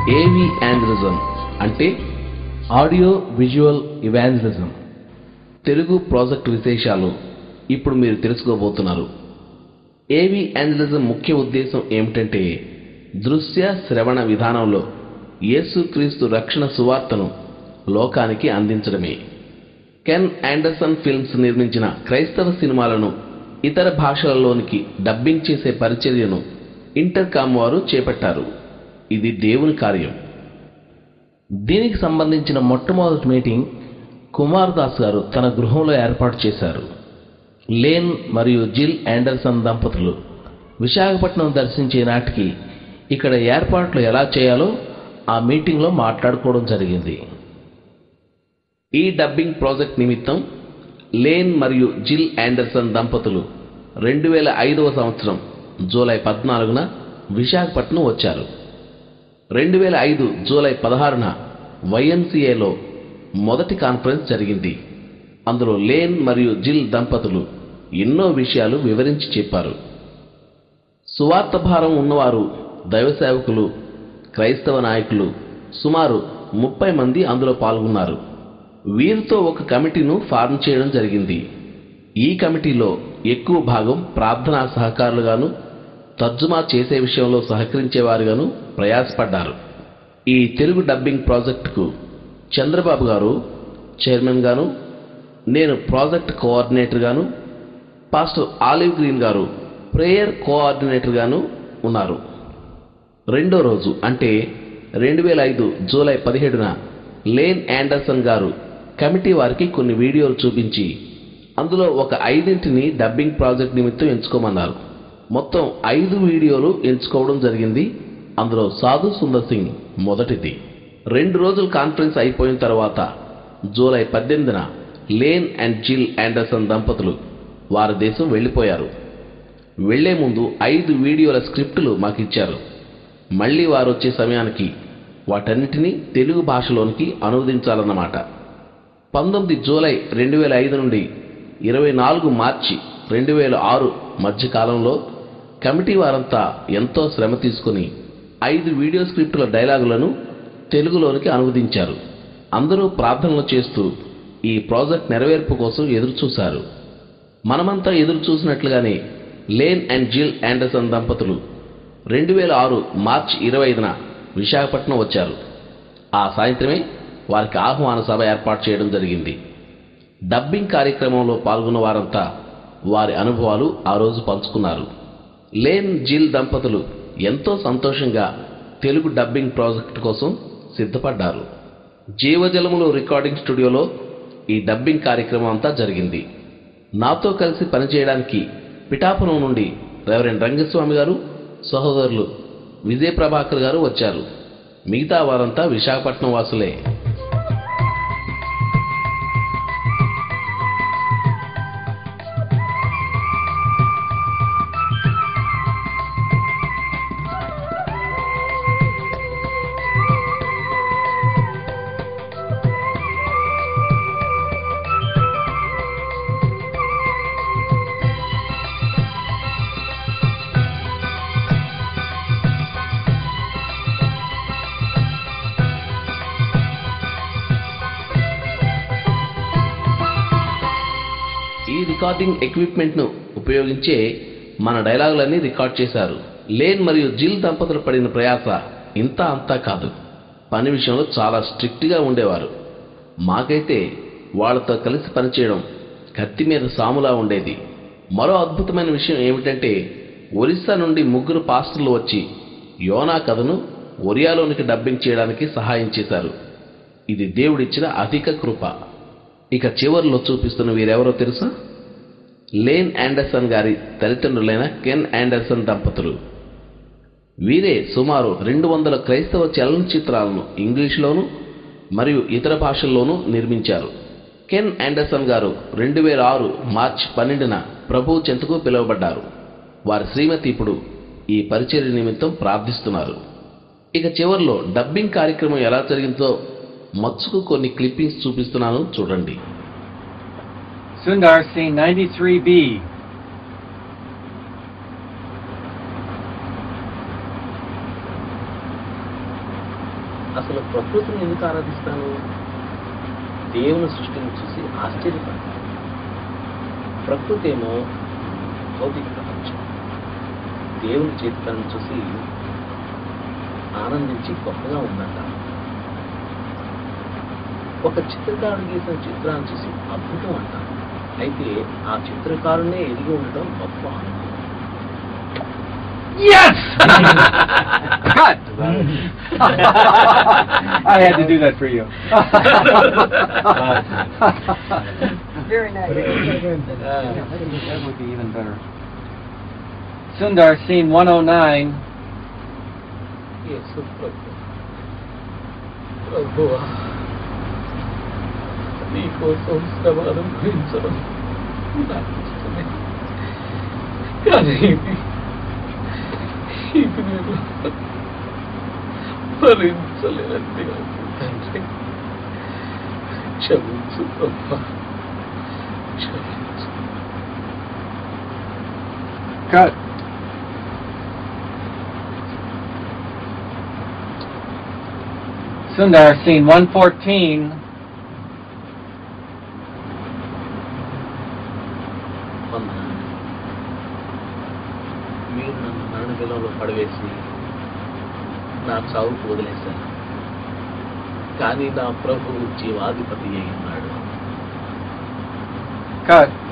ఏవి యాంజలిజం అంటే audio visual evangelism Telugu project విశేషాలు ఇప్పుడు మీరు తెలుసుకోబోతున్నారు ఏవి యాంజలిజం ముఖ్య ఉద్దేశం ఏమిటంటే దృశ్య శ్రవణ విధానంలో యేసుక్రీస్తు రక్షణ సువార్తను లోకానికి అందించడమే కెన్ ఆండర్సన్ ఫిల్మ్స్ నిర్మించిన క్రైస్తవ సినిమాలను ఇతర భాషలలోనికి డబ్బింగ్ చేసే పరిచర్యను ఇంటర్కామ్ వారు చేపట్టారు ఇది దేవుని కార్యం దీనికి సంబంధించిన మొట్టమొదటి మీటింగ్ కుమార్ దాస్ గారు తన గృహంలో ఏర్పాటు చేశారు లేన్ మరియు జిల్ ఆండర్సన్ దంపతులు విశాఖపట్నం దర్శించే నాటికి ఇక్కడ ఏర్పాట్లు ఎలా చేయాలో ఆ మీటింగ్లో మాట్లాడుకోవడం జరిగింది ఈ డబ్బింగ్ ప్రాజెక్ట్ నిమిత్తం లేన్ మరియు జిల్ ఆండర్సన్ దంపతులు రెండు వేల ఐదవ సంవత్సరం జూలై పద్నాలుగున విశాఖపట్నం వచ్చారు రెండు వేల ఐదు జూలై పదహారున వైఎన్సీఏలో మొదటి కాన్ఫరెన్స్ జరిగింది అందులో లేన్ మరియు జిల్ దంపతులు ఎన్నో విషయాలు వివరించి చెప్పారు సువార్త భారం ఉన్నవారు దైవ సేవకులు క్రైస్తవ నాయకులు సుమారు ముప్పై మంది అందులో పాల్గొన్నారు వీరితో ఒక కమిటీను ఫార్మ్ చేయడం జరిగింది ఈ కమిటీలో ఎక్కువ భాగం ప్రార్థనా సహకారులుగాను తర్జుమా చేసే విషయంలో సహకరించేవారుగాను ప్రయాసపడ్డారు ఈ తెలుగు డబ్బింగ్ ప్రాజెక్టుకు చంద్రబాబు గారు చైర్మన్ గాను నేను ప్రాజెక్ట్ కోఆర్డినేటర్ గాను పాస్టర్ ఆలివ్ గ్రీన్ గారు ప్రేయర్ కోఆర్డినేటర్ గాను ఉన్నారు రెండో రోజు అంటే రెండు వేల ఐదు జూలై పదిహేడున లేన్ యాండర్సన్ గారు కమిటీ వారికి కొన్ని వీడియోలు చూపించి అందులో ఒక ఐదింటిని డబ్బింగ్ ప్రాజెక్ట్ నిమిత్తం ఎంచుకోమన్నారు మొత్తం ఐదు వీడియోలు ఎంచుకోవడం జరిగింది అందులో సాధు సుందర్ సింగ్ మొదటిది రెండు రోజుల కాన్ఫరెన్స్ అయిపోయిన తర్వాత జూలై పద్దెనిమిదిన లేన్ అండ్ జిల్ ఆండర్సన్ దంపతులు వారి దేశం వెళ్ళిపోయారు వెళ్లే ముందు ఐదు వీడియోల స్క్రిప్టులు మాకు ఇచ్చారు మళ్ళీ వారు వచ్చే సమయానికి వాటన్నిటినీ తెలుగు భాషలోనికి అనువదించాలన్నమాట పంతొమ్మిది జూలై రెండు వేల ఐదు నుండి ఇరవై నాలుగు మార్చి రెండు వేల ఆరు మధ్య కాలంలో కమిటీ వారంతా ఎంతో శ్రమ తీసుకుని ఐదు వీడియో స్క్రిప్టుల డైలాగులను తెలుగులోనికి అనువదించారు అందరూ ప్రార్థనలు చేస్తూ ఈ ప్రాజెక్ట్ నెరవేర్పు కోసం ఎదురుచూశారు మనమంతా ఎదురు చూసినట్లుగానే లేన్ అండ్ జిల్ ఆండర్సన్ దంపతులు రెండు వేల ఆరు మార్చి ఇరవై ఐదున విశాఖపట్నం వచ్చారు ఆ సాయంత్రమే వారికి ఆహ్వాన సభ ఏర్పాటు చేయడం జరిగింది డబ్బింగ్ కార్యక్రమంలో పాల్గొన్న వారంతా వారి అనుభవాలు ఆ రోజు పంచుకున్నారు లేన్ జిల్ దంపతులు ఎంతో సంతోషంగా తెలుగు డబ్బింగ్ ప్రాజెక్ట్ కోసం సిద్ధపడ్డారు జీవజలములు రికార్డింగ్ స్టూడియోలో ఈ డబ్బింగ్ కార్యక్రమం అంతా జరిగింది నాతో కలిసి పనిచేయడానికి పిఠాపురం నుండి రెవరెండ్ రంగస్వామి గారు సహోదరులు విజయ ప్రభాకర్ గారు వచ్చారు మిగతా వారంతా విశాఖపట్నం వాసులే ఈ రికార్డింగ్ ఎక్విప్మెంట్ను ఉపయోగించే మన డైలాగులన్నీ రికార్డ్ చేశారు లేన్ మరియు జిల్ దంపతులు పడిన ప్రయాస ఇంత అంతా కాదు పని విషయంలో చాలా స్ట్రిక్ట్గా ఉండేవారు మాకైతే వాళ్ళతో కలిసి పనిచేయడం కత్తి మీద సాములా ఉండేది మరో అద్భుతమైన విషయం ఏమిటంటే ఒరిస్సా నుండి ముగ్గురు పాస్టర్లు వచ్చి యోనా కథను ఒరియాలోనికి డబ్బింగ్ చేయడానికి సహాయం చేశారు ఇది దేవుడిచ్చిన అధిక కృప ఇక చివరిలో చూపిస్తున్న వీరెవరో తెలుసా లేన్ ఆండర్సన్ గారి తల్లిదండ్రులైన కెన్ ఆండర్సన్ దంపతులు వీరే సుమారు రెండు వందల క్రైస్తవ చలనచిత్రాలను ఇంగ్లీష్లోను మరియు ఇతర భాషల్లోనూ నిర్మించారు కెన్ ఆండర్సన్ గారు రెండు వేల ఆరు మార్చి పన్నెండున ప్రభు చెంతకు పిలువబడ్డారు వారి శ్రీమతి ఇప్పుడు ఈ పరిచర్య నిమిత్తం ప్రార్థిస్తున్నారు ఇక చివరిలో డబ్బింగ్ కార్యక్రమం ఎలా జరిగిందో మచ్చుకు కొన్ని క్లిప్పింగ్స్ చూపిస్తున్నాను చూడండి Sundar scene 93B. అసలు ప్రకృతిని ఎందుకు ఆరాధిస్తాను దేవుని సృష్టిని చూసి ఆశ్చర్యపడతాను ప్రకృతి ఏమో భౌతిక ప్రపంచం దేవుని చేతికలను చూసి ఆనందించి గొప్పగా ఉందంటాను ఒక చిత్రకారుడు గీసిన చిత్రాన్ని చూసి అద్భుతం అంటాను అయితే ఆ చిత్రకారునే ఎదిగి ఉండటం గొప్ప ఆనందం Yes! Cut! I had to do that for you. Very nice. That would be even better. Sundar, scene 109. యేసు ప్రభు ప్రభువా నీ కోసం శ్రమ అనుభవించడం నాకు ఇష్టమే కానీ ఇది ఇది నేను భరించలేనండి తండ్రి క్షమించు ప్రభా క్షమించు Cut. Sundar, scene 114. వందనాలు. మీరు నన్ను మరణ బిలంలో పడవేసి నా చావుకు వదిలేశారు కానీ నా ప్రభు జీవాధిపతి అయి ఉన్నాడు Cut.